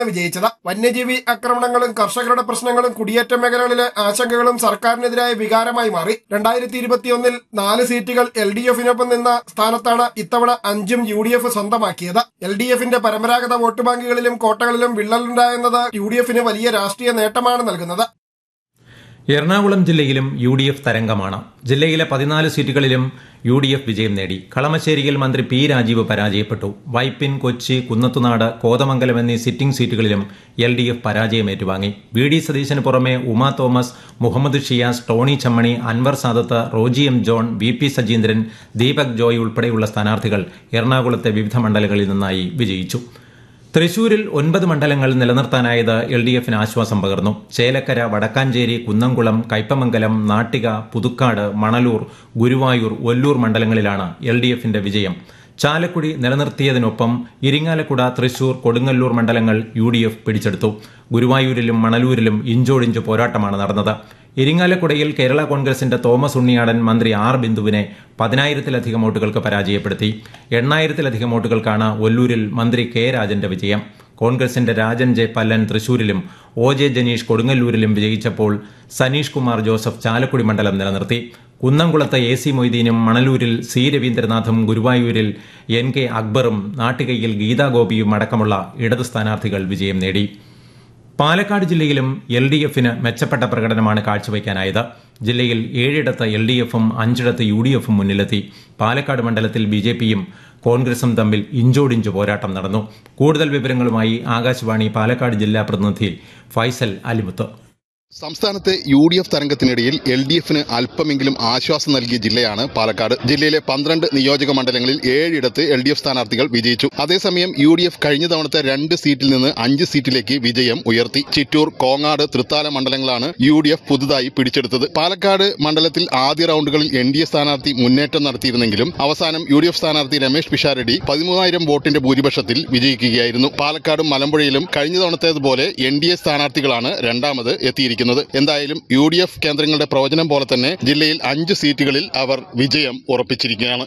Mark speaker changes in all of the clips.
Speaker 1: വിജയിച്ചത് വന്യജീവി ആക്രമണങ്ങളും കർഷകരുടെ പ്രശ്നങ്ങളും കുടിയേറ്റ മേഖലകളിലെ ആശങ്കകളും സർക്കാരിനെതിരായ വികാരമായി മാറി രണ്ടായിരത്തി ഇരുപത്തിയൊന്നിൽ നാല് സീറ്റുകൾ എൽ ഡി എഫിനൊപ്പം നിന്ന സ്ഥാനത്താണ് ഇത്തവണ അഞ്ചും യു ഡി എഫ് സ്വന്തമാക്കിയത് എൽ ഡി എഫിന്റെ പരമ്പരാഗത വോട്ട് ബാങ്കുകളിലും കോട്ടകളിലും വിള്ളലുണ്ടായെന്നത് യു ഡി എഫിന് വലിയ രാഷ്ട്രീയ നേട്ടമാണ് നൽകുന്നത്
Speaker 2: എറണാകുളം ജില്ലയിലും യു ഡി എഫ് തരംഗമാണ് ജില്ലയിലെ പതിനാല് സീറ്റുകളിലും യു ഡി എഫ് വിജയം നേടി കളമശ്ശേരിയിൽ മന്ത്രി പി രാജീവ് പരാജയപ്പെട്ടു വൈപ്പിൻ കൊച്ചി കുന്നത്തുനാട് കോതമംഗലം എന്നീ സിറ്റിംഗ് സീറ്റുകളിലും എൽ ഡി എഫ് പരാജയം ഏറ്റുവാങ്ങി വി ഡി സതീശന് പുറമെ Uma Thomas Muhammad Shiyas Tony Chammany Anwar Sadath Roji M John V P Sajeendran Deepak Joy ഉൾപ്പെടെയുള്ള സ്ഥാനാർത്ഥികൾ എറണാകുളത്തെ വിവിധ മണ്ഡലങ്ങളിൽ നിന്നായി വിജയിച്ചു തൃശൂരിൽ ഒൻപത് മണ്ഡലങ്ങൾ നിലനിർത്താനായത് എൽ ഡി എഫിന് ആശ്വാസം പകർന്നു ചേലക്കര വടക്കാഞ്ചേരി കുന്നംകുളം കയ്പമംഗലം നാട്ടിക പുതുക്കാട് മണലൂർ ഗുരുവായൂർ ഒല്ലൂർ മണ്ഡലങ്ങളിലാണ് എൽ ഡി എഫിന്റെ വിജയം ചാലക്കുടി നിലനിർത്തിയതിനൊപ്പം ഇരിങ്ങാലക്കുട തൃശൂർ കൊടുങ്ങല്ലൂർ മണ്ഡലങ്ങൾ യു ഡി എഫ് പിടിച്ചെടുത്തു ഗുരുവായൂരിലും മണലൂരിലും ഇഞ്ചോടിഞ്ച് പോരാട്ടമാണ് നടന്നത് ഇരിങ്ങാലക്കുടയിൽ കേരള കോൺഗ്രസിന്റെ തോമസ് ഉണ്ണിയാടൻ മന്ത്രി ആർ ബിന്ദുവിനെ പതിനായിരത്തിലധികം വോട്ടുകൾക്ക് പരാജയപ്പെടുത്തി എണ്ണായിരത്തിലധികം വോട്ടുകൾക്കാണ് ഒല്ലൂരിൽ മന്ത്രി കെ രാജന്റെ വിജയം കോൺഗ്രസിന്റെ രാജൻ ജെ പല്ലൻ തൃശൂരിലും ഒ ജെ ജനീഷ് കൊടുങ്ങല്ലൂരിലും വിജയിച്ചപ്പോൾ സനീഷ് കുമാർ ജോസഫ് ചാലക്കുടി മണ്ഡലം നിലനിർത്തി കുന്നംകുളത്ത് എ സി മൊയ്തീനും മണലൂരിൽ സി രവീന്ദ്രനാഥും ഗുരുവായൂരിൽ എൻ കെ അക്ബറും നാട്ടികയിൽ ഗീതാഗോപിയും അടക്കമുള്ള ഇടത് സ്ഥാനാർത്ഥികൾ വിജയം നേടി പാലക്കാട് ജില്ലയിലും എൽ ഡി എഫിന് മെച്ചപ്പെട്ട പ്രകടനമാണ് കാഴ്ചവയ്ക്കാനായത് ജില്ലയിൽ ഏഴിടത്ത് എൽ ഡി എഫും അഞ്ചിടത്ത് യു ഡി എഫും മുന്നിലെത്തി പാലക്കാട് മണ്ഡലത്തിൽ ബി ജെ പിയും കോൺഗ്രസും തമ്മിൽ ഇഞ്ചോടിഞ്ച് പോരാട്ടം നടന്നു കൂടുതൽ വിവരങ്ങളുമായി ആകാശവാണി പാലക്കാട് ജില്ലാ പ്രതിനിധി ഫൈസൽ അലിമുത്ത്
Speaker 3: സംസ്ഥാനത്തെ യു ഡി എഫ് തരംഗത്തിനിടയിൽ എൽ ഡി എഫിന് അല്പമെങ്കിലും ആശ്വാസം നൽകിയ ജില്ലയാണ് പാലക്കാട് ജില്ലയിലെ പന്ത്രണ്ട് നിയോജക മണ്ഡലങ്ങളിൽ ഏഴിടത്ത് എൽ ഡി എഫ് സ്ഥാനാർത്ഥികൾ വിജയിച്ചു അതേസമയം യു ഡി എഫ് കഴിഞ്ഞ തവണത്തെ രണ്ട് സീറ്റിൽ നിന്ന് അഞ്ച് സീറ്റിലേക്ക് വിജയം ഉയർത്തി ചിറ്റൂർ കോങ്ങാട് തൃത്താല മണ്ഡലങ്ങളാണ് യു ഡി എഫ് പുതുതായി പിടിച്ചെടുത്തത് പാലക്കാട് മണ്ഡലത്തിൽ ആദ്യ റൗണ്ടുകളിൽ എൻ ഡി എ സ്ഥാനാർത്ഥി മുന്നേറ്റം നടത്തിയിരുന്നെങ്കിലും അവസാനം യു ഡി എഫ് സ്ഥാനാർത്ഥി രമേശ് പിഷാരടി പതിമൂവായിരം വോട്ടിന്റെ ഭൂരിപക്ഷത്തിൽ വിജയിക്കുകയായിരുന്നു പാലക്കാടും മലമ്പുഴയിലും കഴിഞ്ഞ തവണത്തേതുപോലെ എൻ ഡി എ സ്ഥാനാർത്ഥികളാണ് രണ്ടാമത് എത്തിയിരിക്കുന്നത് എന്തായാലും യു ഡി എഫ് കേന്ദ്രങ്ങളുടെ പ്രവചനം പോലെ തന്നെ ജില്ലയിൽ അഞ്ച് സീറ്റുകളിൽ അവർ വിജയം ഉറപ്പിച്ചിരിക്കുകയാണ്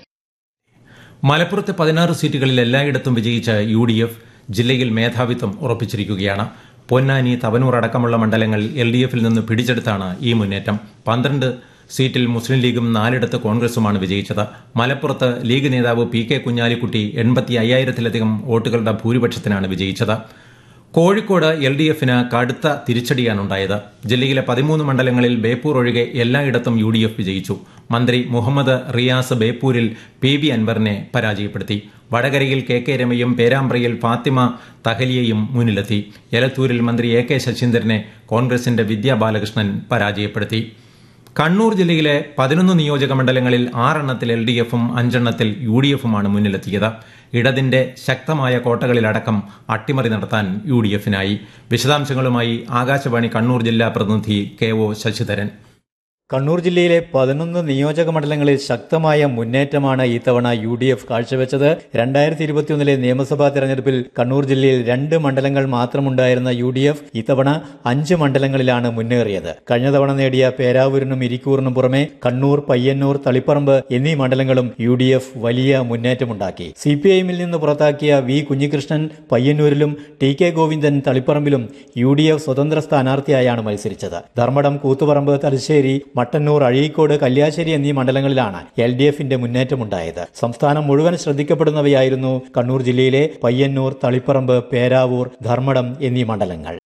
Speaker 2: മലപ്പുറത്തെ പതിനാറ് സീറ്റുകളിൽ എല്ലായിടത്തും വിജയിച്ച യു ഡി എഫ് ജില്ലയിൽ മേധാവിത്വം ഉറപ്പിച്ചിരിക്കുകയാണ് പൊന്നാനി തവനൂർ അടക്കമുള്ള മണ്ഡലങ്ങൾ എൽ ഡി എഫിൽ നിന്ന് പിടിച്ചെടുത്താണ് ഈ മുന്നേറ്റം പന്ത്രണ്ട് സീറ്റിൽ മുസ്ലിം ലീഗും നാലിടത്ത് കോൺഗ്രസുമാണ് വിജയിച്ചത് മലപ്പുറത്ത് ലീഗ് നേതാവ് പി കെ കുഞ്ഞാലിക്കുട്ടി എൺപത്തി അയ്യായിരത്തിലധികം വോട്ടുകളുടെ ഭൂരിപക്ഷത്തിനാണ് വിജയിച്ചത് കോഴിക്കോട് എൽ ഡി എഫിന് കടുത്ത തിരിച്ചടിയാണുണ്ടായത് ജില്ലയിലെ പതിമൂന്ന് മണ്ഡലങ്ങളിൽ ബേപ്പൂർ ഒഴികെ എല്ലായിടത്തും യു ഡി എഫ് വിജയിച്ചു മന്ത്രി മുഹമ്മദ് റിയാസ് ബേപ്പൂരിൽ പി ബി അൻവറിനെ പരാജയപ്പെടുത്തി വടകരയിൽ കെ കെ രമയും പേരാമ്പ്രയിൽ ഫാത്തിമ തഹലിയയും മുന്നിലെത്തി എലത്തൂരിൽ മന്ത്രി എ കെ ശശീന്ദ്രനെ കോൺഗ്രസിന്റെ വിദ്യാ ബാലകൃഷ്ണൻ പരാജയപ്പെടുത്തി കണ്ണൂർ ജില്ലയിലെ പതിനൊന്ന് നിയോജക മണ്ഡലങ്ങളിൽ ആറെണ്ണത്തിൽ എൽ ഡി എഫും അഞ്ചെണ്ണത്തിൽ യു ഡി എഫുമാണ് മുന്നിലെത്തിയത് ഇടതിന്റെ ശക്തമായ കോട്ടകളിലടക്കം അട്ടിമറി നടത്താൻ യു ഡി എഫിനായി വിശദാംശങ്ങളുമായി ആകാശവാണി കണ്ണൂർ ജില്ലാ പ്രതിനിധി കെ ഒ ശശിധരൻ
Speaker 4: കണ്ണൂർ ജില്ലയിലെ പതിനൊന്ന് നിയോജക മണ്ഡലങ്ങളിൽ ശക്തമായ മുന്നേറ്റമാണ് ഇത്തവണ യു ഡി എഫ് കാഴ്ചവെച്ചത് രണ്ടായിരത്തി ഇരുപത്തിയൊന്നിലെ നിയമസഭാ തെരഞ്ഞെടുപ്പിൽ കണ്ണൂർ ജില്ലയിൽ രണ്ട് മണ്ഡലങ്ങൾ മാത്രമുണ്ടായിരുന്ന യു ഡി എഫ് ഇത്തവണ അഞ്ച് മണ്ഡലങ്ങളിലാണ് മുന്നേറിയത് കഴിഞ്ഞ തവണ നേടിയ പേരാവൂരിനും ഇരിക്കൂറിനും പുറമെ കണ്ണൂർ പയ്യന്നൂർ തളിപ്പറമ്പ് എന്നീ മണ്ഡലങ്ങളും യു ഡി എഫ് വലിയ മുന്നേറ്റമുണ്ടാക്കി സി പി ഐഎമ്മിൽ നിന്ന് പുറത്താക്കിയ വി കുഞ്ഞികൃഷ്ണൻ പയ്യന്നൂരിലും ടി കെ ഗോവിന്ദൻ തളിപ്പറമ്പിലും യു ഡി എഫ് സ്വതന്ത്ര സ്ഥാനാർത്ഥിയായാണ് മത്സരിച്ചത് ധർമ്മടം കൂത്തുപറമ്പ് തലശ്ശേരി മട്ടന്നൂർ അഴീക്കോട് കല്യാശ്ശേരി എന്നീ മണ്ഡലങ്ങളിലാണ് എൽ ഡി എഫിന്റെ മുന്നേറ്റമുണ്ടായത് സംസ്ഥാനം മുഴുവൻ ശ്രദ്ധിക്കപ്പെടുന്നവയായിരുന്നു കണ്ണൂർ ജില്ലയിലെ പയ്യന്നൂർ തളിപ്പറമ്പ് പേരാവൂർ ധർമ്മടം എന്നീ മണ്ഡലങ്ങൾ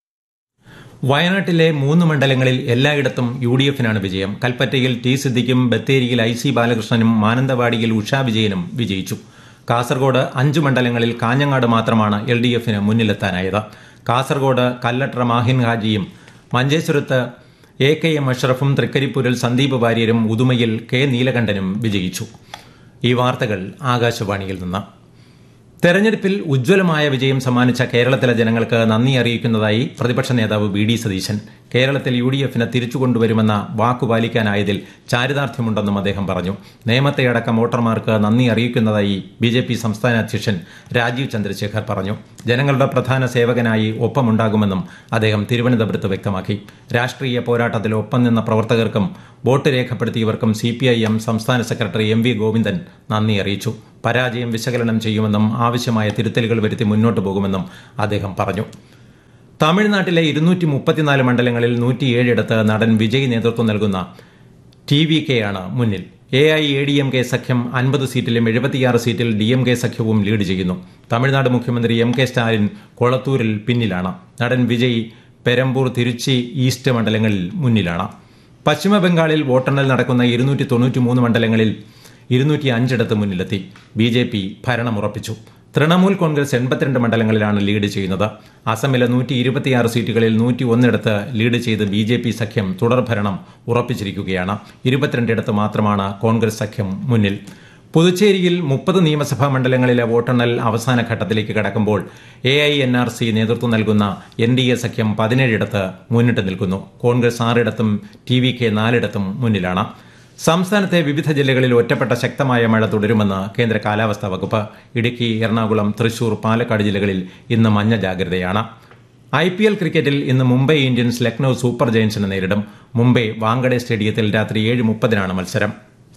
Speaker 2: വയനാട്ടിലെ മൂന്ന് മണ്ഡലങ്ങളിൽ എല്ലായിടത്തും യു ഡി എഫിനാണ് വിജയം കൽപ്പറ്റയിൽ ടി സിദ്ദിഖും ബത്തേരിയിൽ ഐ സി ബാലകൃഷ്ണനും മാനന്തവാടിയിൽ ഉഷാ വിജയനും വിജയിച്ചു കാസർഗോഡ് അഞ്ച് മണ്ഡലങ്ങളിൽ കാഞ്ഞങ്ങാട് മാത്രമാണ് എൽ ഡി എഫിന് മുന്നിലെത്താനായത് കാസർഗോഡ് കല്ലട്ര മാഹിൻ ഹാജിയും മഞ്ചേശ്വരത്ത് എ കെ എം അഷ്റഫും തൃക്കരിപ്പൂരിൽ സന്ദീപ് വാര്യരും ഉദുമയിൽ കെ നീലകണ്ഠനും വിജയിച്ചു ഈ വാർത്തകൾ ആകാശവാണിയിൽ നിന്ന് തെരഞ്ഞെടുപ്പിൽ ഉജ്ജ്വലമായ വിജയം സമ്മാനിച്ച കേരളത്തിലെ ജനങ്ങൾക്ക് നന്ദി അറിയിക്കുന്നതായി പ്രതിപക്ഷ നേതാവ് വി ഡി സതീശൻ കേരളത്തിൽ യു ഡി എഫിനെ തിരിച്ചുകൊണ്ടുവരുമെന്ന വാക്കുപാലിക്കാനായതിൽ ചാരിതാർത്ഥ്യമുണ്ടെന്നും അദ്ദേഹം പറഞ്ഞു നേമത്തെയടക്കം വോട്ടർമാർക്ക് നന്ദി അറിയിക്കുന്നതായി ബി ജെ പി സംസ്ഥാന അധ്യക്ഷൻ രാജീവ് ചന്ദ്രശേഖർ പറഞ്ഞു ജനങ്ങളുടെ പ്രധാന സേവകനായി ഒപ്പമുണ്ടാകുമെന്നും അദ്ദേഹം തിരുവനന്തപുരത്ത് വ്യക്തമാക്കി രാഷ്ട്രീയ പോരാട്ടത്തിൽ ഒപ്പം നിന്ന പ്രവർത്തകർക്കും വോട്ട് രേഖപ്പെടുത്തിയവർക്കും സി പി ഐ എം സംസ്ഥാന സെക്രട്ടറി എം വി ഗോവിന്ദൻ നന്ദി അറിയിച്ചു പരാജയം വിശകലനം ചെയ്യുമെന്നും ആവശ്യമായ തിരുത്തലുകൾ വരുത്തി മുന്നോട്ടു പോകുമെന്നും അദ്ദേഹം പറഞ്ഞു തമിഴ്നാട്ടിലെ ഇരുന്നൂറ്റി മുപ്പത്തിനാല് മണ്ഡലങ്ങളിൽ നൂറ്റിയേഴിടത്ത് നടൻ വിജയ് നേതൃത്വം നൽകുന്ന ടി വി കെ ആണ് മുന്നിൽ A I A D M K സഖ്യം അൻപത് സീറ്റിലും എഴുപത്തിയാറ് സീറ്റിൽ ഡി എം കെ സഖ്യവും ലീഡ് ചെയ്യുന്നു തമിഴ്നാട് മുഖ്യമന്ത്രി എം കെ സ്റ്റാലിൻ കൊളത്തൂരിൽ പിന്നിലാണ് നടൻ വിജയ് പെരമ്പൂർ തിരുച്ചി ഈസ്റ്റ് മണ്ഡലങ്ങളിൽ മുന്നിലാണ് പശ്ചിമ ബംഗാളിൽ വോട്ടെണ്ണൽ നടക്കുന്ന ഇരുന്നൂറ്റി തൊണ്ണൂറ്റി മൂന്ന് മണ്ഡലങ്ങളിൽ ഇരുന്നൂറ്റി അഞ്ചിടത്ത് മുന്നിലെത്തി ബി ജെ പി ഭരണമുറപ്പിച്ചു തൃണമൂൽ കോൺഗ്രസ് എൺപത്തിരണ്ട് മണ്ഡലങ്ങളിലാണ് ലീഡ് ചെയ്യുന്നത് അസമിലെ നൂറ്റി ഇരുപത്തിയാറ് സീറ്റുകളിൽ നൂറ്റി ഒന്നിടത്ത് ലീഡ് ചെയ്ത് ബി ജെ പി സഖ്യം തുടർഭരണം ഉറപ്പിച്ചിരിക്കുകയാണ് ഇരുപത്തിരണ്ടിടത്ത് മാത്രമാണ് കോൺഗ്രസ് സഖ്യം മുന്നിൽ പുതുച്ചേരിയിൽ മുപ്പത് നിയമസഭാ മണ്ഡലങ്ങളിലെ വോട്ടെണ്ണൽ അവസാന ഘട്ടത്തിലേക്ക് കടക്കുമ്പോൾ A I N R C നേതൃത്വം നൽകുന്ന എൻ ഡി എ സഖ്യം പതിനേഴിടത്ത് മുന്നിട്ട് നിൽക്കുന്നു കോൺഗ്രസ് ആറിടത്തും ടി വി കെ നാലിടത്തും മുന്നിലാണ് സംസ്ഥാനത്തെ വിവിധ ജില്ലകളിൽ ഒറ്റപ്പെട്ട ശക്തമായ മഴ തുടരുമെന്ന് കേന്ദ്ര കാലാവസ്ഥാ വകുപ്പ് ഇടുക്കി എറണാകുളം തൃശൂർ പാലക്കാട് ജില്ലകളിൽ ഇന്ന് മഞ്ഞ ജാഗ്രതയാണ് ഐ പി എൽ ക്രിക്കറ്റിൽ ഇന്ന് മുംബൈ ഇന്ത്യൻസ് ലക്നൌ സൂപ്പർ ജയൻസിനെ നേരിടും മുംബൈ വാങ്കഡെ സ്റ്റേഡിയത്തിൽ രാത്രി ഏഴ് മുപ്പതിനാണ് മത്സരം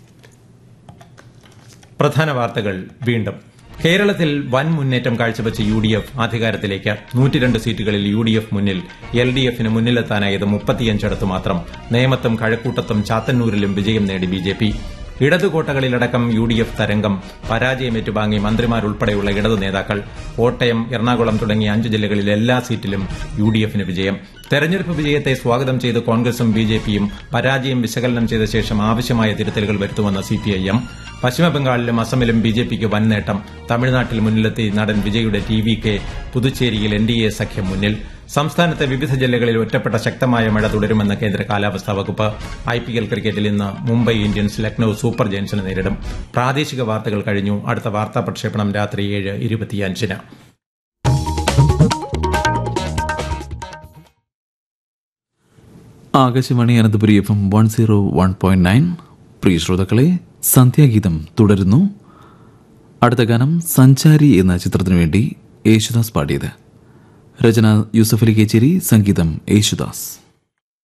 Speaker 2: പ്രധാന വാർത്തകൾ വീണ്ടും കേരളത്തിൽ വൻ മുന്നേറ്റം കാഴ്ചവെച്ച യു ഡി എഫ് അധികാരത്തിലേക്ക് നൂറ്റിരണ്ട് സീറ്റുകളിൽ യു ഡി എഫ് മുന്നിൽ എൽ ഡി എഫിന് മുന്നിലെത്താനായത് മുപ്പത്തിയഞ്ചിടത്ത് മാത്രം നേമത്തും കഴക്കൂട്ടത്തും ചാത്തന്നൂരിലും വിജയം നേടി ബി ജെ പി ഇടതുകോട്ടകളിലടക്കം യു ഡി എഫ് തരംഗം പരാജയം ഏറ്റുവാങ്ങി മന്ത്രിമാരുൾപ്പെടെയുള്ള ഇടതു നേതാക്കൾ കോട്ടയം എറണാകുളം തുടങ്ങിയ അഞ്ച് ജില്ലകളിൽ എല്ലാ സീറ്റിലും യു ഡി എഫിന് വിജയം തെരഞ്ഞെടുപ്പ് വിജയത്തെ സ്വാഗതം ചെയ്ത് കോൺഗ്രസും ബി ജെ പിയും പരാജയം വിശകലനം ചെയ്ത ശേഷം ആവശ്യമായ തിരുത്തലുകൾ വരുത്തുമെന്ന് സിപിഐഎം പശ്ചിമബംഗാളിലും അസമിലും ബി ജെ പിക്ക് വൻ നേട്ടം തമിഴ്നാട്ടിൽ മുന്നിലെത്തി നടൻ വിജയുടെ ടി വി കെ പുതുച്ചേരിയിൽ എൻ ഡി എ സഖ്യം മുന്നിൽ സംസ്ഥാനത്തെ വിവിധ ജില്ലകളിൽ ഒറ്റപ്പെട്ട ശക്തമായ മഴ തുടരുമെന്ന് കേന്ദ്ര കാലാവസ്ഥാ വകുപ്പ് ഐ പി എൽ ക്രിക്കറ്റിൽ ഇന്ന് മുംബൈ ഇന്ത്യൻസ് ലക്നൌ സൂപ്പർ ജയൻസിനെ നേരിടും പ്രാദേശിക വാർത്തകൾ കഴിഞ്ഞു അടുത്ത വാർത്താ പ്രക്ഷേപണം രാത്രി ഏഴ് ഇരുപത്തിയഞ്ചിന്
Speaker 5: Akashvani Ananthapuri F M one zero one point nine പ്രിയ ശ്രോതാക്കളെ സന്ധ്യാഗീതം തുടരുന്നു അടുത്ത ഗാനം സഞ്ചാരി എന്ന ചിത്രത്തിനു വേണ്ടി യേശുദാസ് പാടിയത് രചന യൂസഫ് അലി കേച്ചേരി സംഗീതം യേശുദാസ്